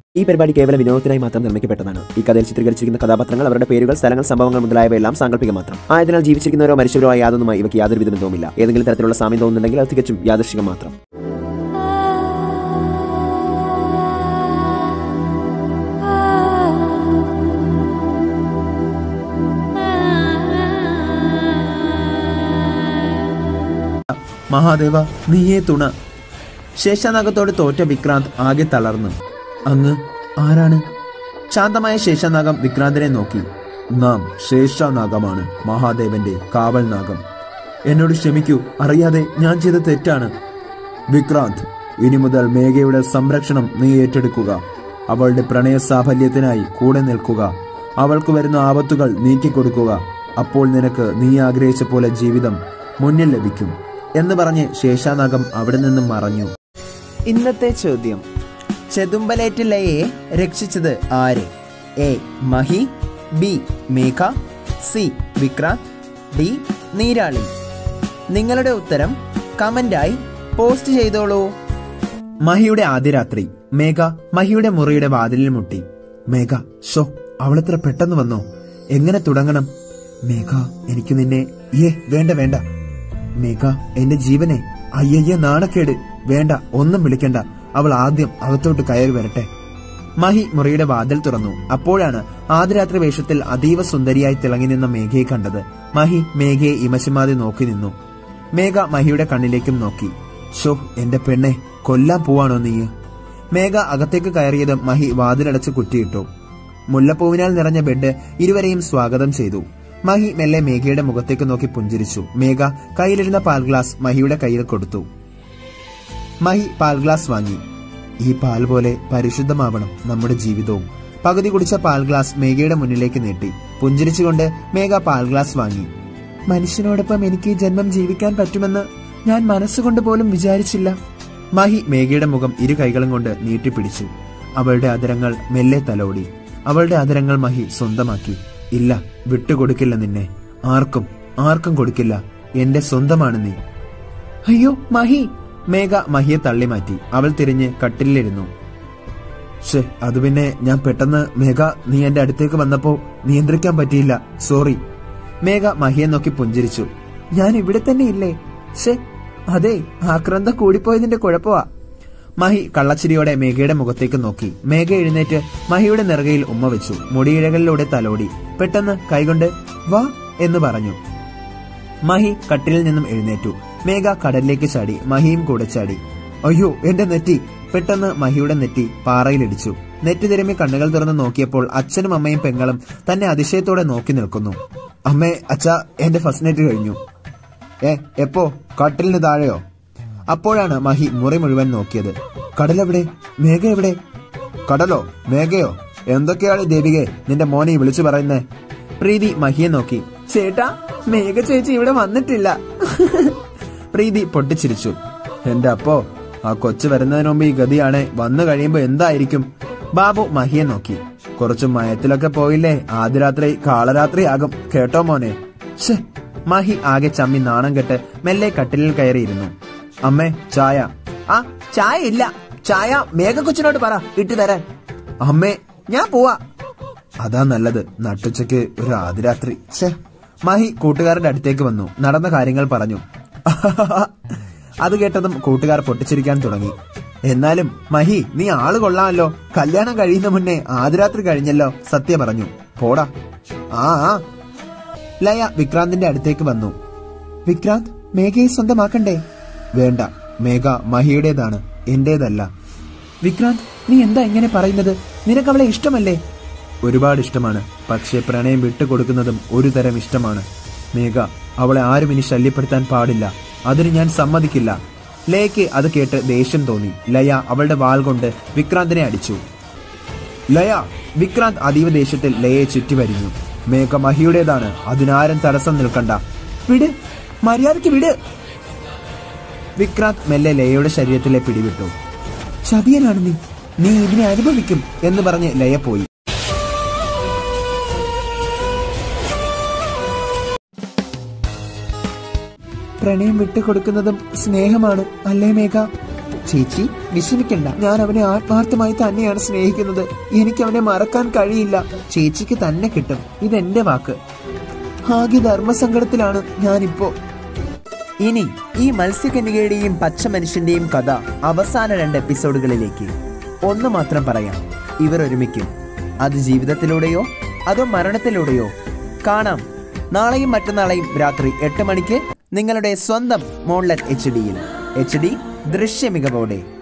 ഈ പരിപാടി കേവല വിനോദത്തിനായി മാത്രം നിർമ്മിക്കപ്പെട്ടതാണ് ഈ കഥയിൽ ചിത്രീകരിച്ചിരിക്കുന്ന കഥാപാത്രങ്ങൾ അവരുടെ പേരുകൾ സ്ഥലങ്ങൾ സംഭവങ്ങൾ മുതലായവയെല്ലാം സാങ്കല്പിക മാത്രം ആയതിനാൽ ജീവിച്ചിരിക്കുന്നവരോ മരിച്ചവരോ ആയ യാതൊന്നുമായി ഇവയ്ക്ക് യാതൊരു വിധ ബന്ധവുമില്ല ഏതെങ്കിലും തരത്തിലുള്ള സാമ്യം തോന്നുന്നുണ്ടെങ്കിൽ അത് തികച്ചും യാദൃശികം മാത്രം മഹാദേവ നീയേ തുണ ശേഷനാഗത്തോട് തോറ്റ വിക്രാന്ത് ആകെ തളർന്നു അങ്ങ് ആരാണ് ശാന്തമായ ശേഷനാഗം വിക്രാന്തിനെ നോക്കി നാം ശേഷനാഗമാണ് മഹാദേവന്റെ കാവൽ നാഗം എന്നോട് ക്ഷമിക്കൂ അറിയാതെ ഞാൻ ചെയ്ത തെറ്റാണ് വിക്രാന്ത് ഇനി മുതൽ മേഘയുടെ സംരക്ഷണം നീ ഏറ്റെടുക്കുക അവളുടെ പ്രണയ സാഫല്യത്തിനായി കൂടെ നിൽക്കുക അവൾക്ക് വരുന്ന ആപത്തുകൾ നീക്കിക്കൊടുക്കുക അപ്പോൾ നിനക്ക് നീ ആഗ്രഹിച്ച പോലെ ജീവിതം മുന്നിൽ ലഭിക്കും എന്ന് പറഞ്ഞ് ശേഷാനാഗം അവിടെ നിന്നും മറഞ്ഞു ഇന്നത്തെ ചോദ്യം ചെതുമ്പലേറ്റ് ലയയെ രക്ഷിച്ചത് ആര് A Mahi B Megha C Vikrant D നീരാളി നിങ്ങളുടെ ഉത്തരം കമന്റായി പോസ്റ്റ് ചെയ്തോളൂ മഹിയുടെ ആദ്യ രാത്രി മേഘ മഹിയുടെ മുറിയുടെ വാതിലിൽ മുട്ടി മേഘ ഷോ അവളെത്ര പെട്ടെന്ന് വന്നോ എങ്ങനെ തുടങ്ങണം മേഘ എനിക്ക് നിന്നെ ഏ വേണ്ട വേണ്ട മേഘ എന്റെ ജീവനെ അയ്യയ്യ നാണക്കേട് വേണ്ട ഒന്നും വിളിക്കണ്ട അവൾ ആദ്യം അകത്തോട്ട് കയറി വരട്ടെ മഹി മുറിയുടെ വാതിൽ തുറന്നു അപ്പോഴാണ് ആദ്യരാത്രി വേഷത്തിൽ അതീവ സുന്ദരിയായി തിളങ്ങി നിന്ന മേഘയെ കണ്ടത് മഹി മേഘയെ ഇമശിമാതെ നോക്കി നിന്നു മേഘ മഹിയുടെ കണ്ണിലേക്കും നോക്കി ഷോ എന്റെ പെണ്ണെ കൊല്ലാൻ പോവാണോ നീ മേഘ അകത്തേക്ക് കയറിയത് മഹി വാതിലടച്ച് കുറ്റിയിട്ടു മുല്ലപ്പൂവിനാൽ നിറഞ്ഞ ബെഡ് ഇരുവരെയും സ്വാഗതം ചെയ്തു മഹി മെല്ലെ മേഘയുടെ മുഖത്തേക്ക് നോക്കി പുഞ്ചിരിച്ചു മേഘ കയ്യിലിരുന്ന പാൽ ഗ്ലാസ് മഹിയുടെ കയ്യിൽ കൊടുത്തു മഹി പാൽ ഗ്ലാസ് വാങ്ങി ഈ പാൽ പോലെ പരിശുദ്ധമാവണം നമ്മുടെ ജീവിതവും പകുതി കുടിച്ച പാൽ ഗ്ലാസ് മേഘയുടെ മുന്നിലേക്ക് നീട്ടി പുഞ്ചിരിച്ചുകൊണ്ട് മേഘ പാൽ ഗ്ലാസ് വാങ്ങി മനുഷ്യനോടൊപ്പം എനിക്ക് ഈ ജന്മം ജീവിക്കാൻ പറ്റുമെന്ന് ഞാൻ മനസ്സുകൊണ്ട് പോലും വിചാരിച്ചില്ല മഹി മേഘയുടെ മുഖം ഇരു കൈകളും കൊണ്ട് നീട്ടിപ്പിടിച്ചു അവളുടെ അതരങ്ങൾ മെല്ലെ തലോടി അവളുടെ അതരങ്ങൾ മഹി സ്വന്തമാക്കി ഇല്ല വിട്ടുകൊടുക്കില്ല നിന്നെ ആർക്കും ആർക്കും കൊടുക്കില്ല എന്റെ സ്വന്തമാണ് നീ അയ്യോ മഹി മേഘ മഹിയെ തള്ളി മാറ്റി അവൾ തിരിഞ്ഞ് കട്ടിലിരുന്നു ഷേ അത് പിന്നെ ഞാൻ പെട്ടെന്ന് മേഘ നീ എന്റെ അടുത്തേക്ക് വന്നപ്പോ നിയന്ത്രിക്കാൻ പറ്റിയില്ല സോറി മേഘ മഹിയെ നോക്കി പുഞ്ചിരിച്ചു ഞാൻ ഇവിടെ തന്നെ ഇല്ലേ ഷേ അതെ ആക്രാന്തം കൂടിപ്പോയതിന്റെ കുഴപ്പമാ മഹി കള്ളച്ചിരിയോടെ മേഘയുടെ മുഖത്തേക്ക് നോക്കി മേഘ എഴുന്നേറ്റ് മഹിയുടെ നെറുകയിൽ ഉമ്മ വെച്ചു മുടിയിഴകളിലൂടെ തലോടി പെട്ടെന്ന് കൈകൊണ്ട് വാ എന്ന് പറഞ്ഞു മഹി കട്ടിലിൽ നിന്നും എഴുന്നേറ്റു മേഘ കടലിലേക്ക് ചാടി മഹിയും കൂടെ ചാടി അയ്യോ എന്റെ നെറ്റി പെട്ടെന്ന് മഹിയുടെ നെറ്റി പാറയിലിടിച്ചു നെറ്റി തിരുമ്മി കണ്ണുകൾ തുറന്ന് നോക്കിയപ്പോൾ അച്ഛനും അമ്മയും പെങ്ങളും തന്നെ അതിശയത്തോടെ നോക്കി നിൽക്കുന്നു അമ്മേ അച്ഛ എന്റെ ഫസ്റ്റ് നെറ്റ് കഴിഞ്ഞു ഏ എപ്പോ കട്ടിലിന് താഴെയോ അപ്പോഴാണ് മഹി മുറി മുഴുവൻ നോക്കിയത് കടലെവിടെ മേഘ എവിടെ കടലോ മേഘയോ എന്തൊക്കെയാണ് ദേവികെ നിന്റെ മോനെ ഈ വിളിച്ചു പറയുന്നേ പ്രീതി മഹിയെ നോക്കി ചേട്ടാ മേഘ ചേച്ചി ഇവിടെ വന്നിട്ടില്ല പ്രീതി പൊട്ടിച്ചിരിച്ചു എന്റെ അപ്പോ ആ കൊച്ചു വരുന്നതിന് മുമ്പ് ഈ ഗതിയാണ് വന്നു കഴിയുമ്പോ എന്തായിരിക്കും ബാബു മഹിയെ നോക്കി കുറച്ചു മയത്തിലൊക്കെ പോയില്ലേ ആദ്യ രാത്രി കാളരാത്രി ആകും കേട്ടോ മോനെ ഷേ മഹി ആകെ ചമ്മി നാണം കെട്ട് മെല്ലെ കട്ടിലിൽ കയറിയിരുന്നു അമ്മേ ചായ ആ ചായ ഇല്ല ചായ മേഘ കൊച്ചിനോട് പറ ഇട്ടു തരാൻ അമ്മേ ഞാൻ പോവാ അതാ നല്ലത് നട്ടുച്ചയ്ക്ക് ഒരു ആദിരാത്രി ഛേ മഹി കൂട്ടുകാരുടെ അടുത്തേക്ക് വന്നു നടന്ന കാര്യങ്ങൾ പറഞ്ഞു അത് കേട്ടതും കൂട്ടുകാർ പൊട്ടിച്ചിരിക്കാൻ തുടങ്ങി എന്നാലും മഹി നീ ആള് കൊള്ളാമല്ലോ കല്യാണം കഴിയുന്ന മുന്നേ ആദിരാത്രി കഴിഞ്ഞല്ലോ സത്യ പറഞ്ഞു പോടാ ആ ആ ലയ വിക്രാന്തിന്റെ അടുത്തേക്ക് വന്നു വിക്രാന്ത് മേഘയെ സ്വന്തമാക്കണ്ടേ വേണ്ട മേഘ മഹിയുടേതാണ് എന്റേതല്ല വിക്രാന്ത് നീ എന്താ ഇങ്ങനെ പറയുന്നത് നിനക്ക് അവളെ ഇഷ്ടമല്ലേ ഒരുപാട് ഇഷ്ടമാണ് പക്ഷേ പ്രണയം വിട്ടുകൊടുക്കുന്നതും ഒരു തരം ഇഷ്ടമാണ് മേഘ അവളെ ആരും ഇനി ശല്യപ്പെടുത്താൻ പാടില്ല അതിന് ഞാൻ സമ്മതിക്കില്ല ലയയ്ക്ക് അത് കേട്ട് ദേഷ്യം തോന്നി ലയ അവളുടെ വാൾ കൊണ്ട് വിക്രാന്തിനെ അടിച്ചു ലയ വിക്രാന്ത് അതീവ ദേഷ്യത്തിൽ ലയയെ ചുറ്റി വരിഞ്ഞു മേഘ മഹിയുടേതാണ് അതിനാരും തടസ്സം നിൽക്കണ്ട വിട് മര്യാദയ്ക്ക് വിട് വിക്രാന്ത് മെല്ലെ ലയയുടെ ശരീരത്തിലെ പിടിവിട്ടു ചതിയനാണ് നീ നീ ഇതിനെ അനുഭവിക്കും എന്ന് പറഞ്ഞ് ലയ പോയി പ്രണയം വിട്ടുകൊടുക്കുന്നതും സ്നേഹമാണ് അല്ലേ മേഘ ചേച്ചി വിഷമിക്കണ്ട ഞാൻ അവനെ ആത്മാർത്ഥമായി തന്നെയാണ് സ്നേഹിക്കുന്നത് എനിക്ക് അവനെ മറക്കാൻ കഴിയില്ല ചേച്ചിക്ക് തന്നെ കിട്ടും ഇതെന്റെ വാക്ക് ആകെ ധർമ്മസങ്കടത്തിലാണ് ഞാനിപ്പോ ഇനി ഈ മത്സ്യകന്യകയുടെയും പച്ച മനുഷ്യന്റെയും കഥ അവസാന രണ്ട് എപ്പിസോഡുകളിലേക്ക് ഒന്ന് മാത്രം പറയാം ഇവർ ഒരുമിക്കും അത് ജീവിതത്തിലൂടെയോ അതോ മരണത്തിലൂടെയോ കാണാം നാളെയും മറ്റന്നാളെയും രാത്രി എട്ട് മണിക്ക് നിങ്ങളുടെ സ്വന്തം മോൺലറ്റ് എച്ച് ഡിയിൽ എച്ച് ഡി ദൃശ്യമികവോടെ